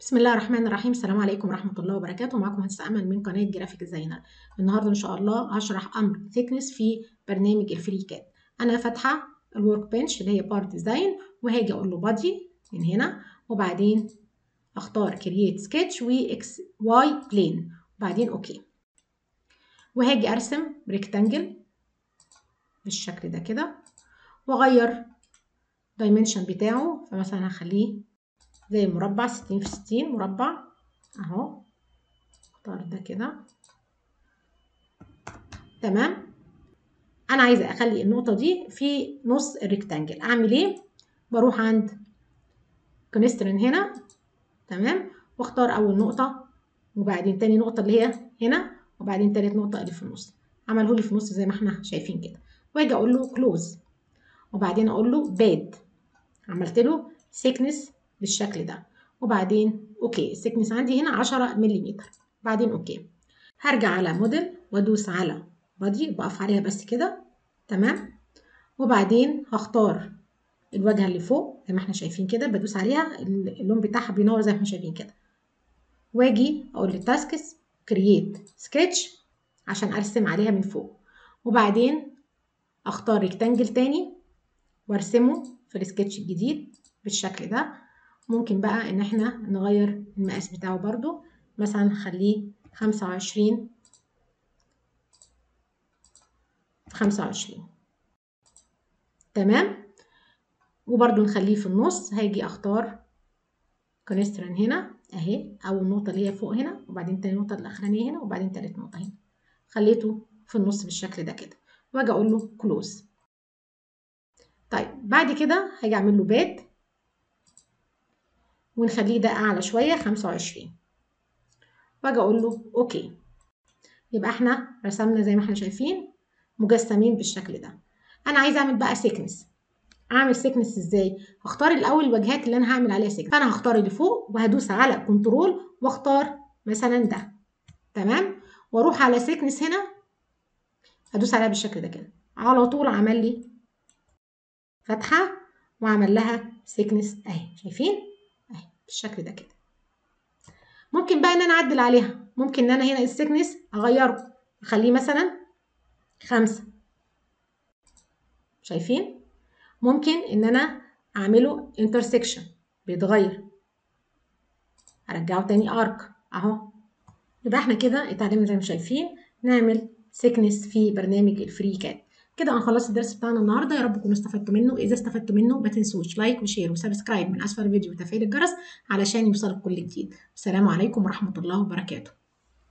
بسم الله الرحمن الرحيم السلام عليكم ورحمة الله وبركاته معكم مهندسة أمل من قناة جرافيك ديزاينر النهاردة إن شاء الله هشرح أمر ثيكنس في برنامج الفري كات أنا فاتحة الورك بنش اللي هي بارت ديزاين وهاجي أقول له بادي من هنا وبعدين أختار كرييت سكتش وإكس واي بلين وبعدين أوكي وهاجي أرسم ريكتانجل بالشكل ده كده وأغير دايمنشن بتاعه فمثلا هخليه زي مربع ستين في ستين مربع اهو اختار ده كده تمام انا عايزه اخلي النقطه دي في نص الريكتانجل اعمل ايه بروح عند كونسترن هنا تمام واختار اول نقطه وبعدين تاني نقطه اللي هي هنا وبعدين تالت نقطه اللي في النص عمله لي في النص زي ما احنا شايفين كده واجي اقول له كلوز وبعدين اقول له باد عملت له سيكنس بالشكل ده وبعدين اوكي السكنس عندي هنا 10 ملم بعدين اوكي هرجع على موديل وادوس على بادي بقف عليها بس كده تمام وبعدين هختار الواجهه اللي فوق زي ما احنا شايفين كده بدوس عليها اللون بتاعها بينور زي ما احنا شايفين كده واجي اقول للتاسكس كرييت سكتش عشان ارسم عليها من فوق وبعدين اختار ريكتانجل تاني وارسمه في السكتش الجديد بالشكل ده ممكن بقى ان احنا نغير المقاس بتاعه برضو مثلا نخليه خمسة وعشرين خمسة وعشرين تمام وبرضو نخليه في النص هاجي اختار كونسترن هنا اهي اول نقطة اللي هي فوق هنا وبعدين تاني نقطة الاخرانية هنا وبعدين تالت نقطة هنا خليته في النص بالشكل ده كده واجي اقول له كلوز طيب بعد كده هاجي اعمل له باد ونخليه ده اعلى شويه 25 واجي اقول له اوكي يبقى احنا رسمنا زي ما احنا شايفين مجسمين بالشكل ده انا عايزه اعمل بقى سيكنس اعمل سيكنس ازاي هختار الاول الواجهات اللي انا هعمل عليها سيكنس فانا هختار اللي فوق وهدوس على كنترول واختار مثلا ده تمام واروح على سيكنس هنا هدوس عليها بالشكل ده كده على طول عمل لي فتحه وعمل لها سيكنس اهي شايفين اهي بالشكل ده كده ممكن بقى ان انا اعدل عليها ممكن ان انا هنا السكنس اغيره اخليه مثلا خمسة شايفين ممكن ان انا اعمله انترسكشن بيتغير ارجعه تاني ارك اهو يبقى احنا كده اتعلمنا زي ما شايفين نعمل سيكنس في برنامج الفري كات كده انا خلصت الدرس بتاعنا النهارده يا رب تكونوا استفدتوا منه اذا استفدتوا منه ما تنسوش لايك وشير وسبسكرايب من اسفل الفيديو وتفعيل الجرس علشان يوصلك كل جديد السلام عليكم ورحمه الله وبركاته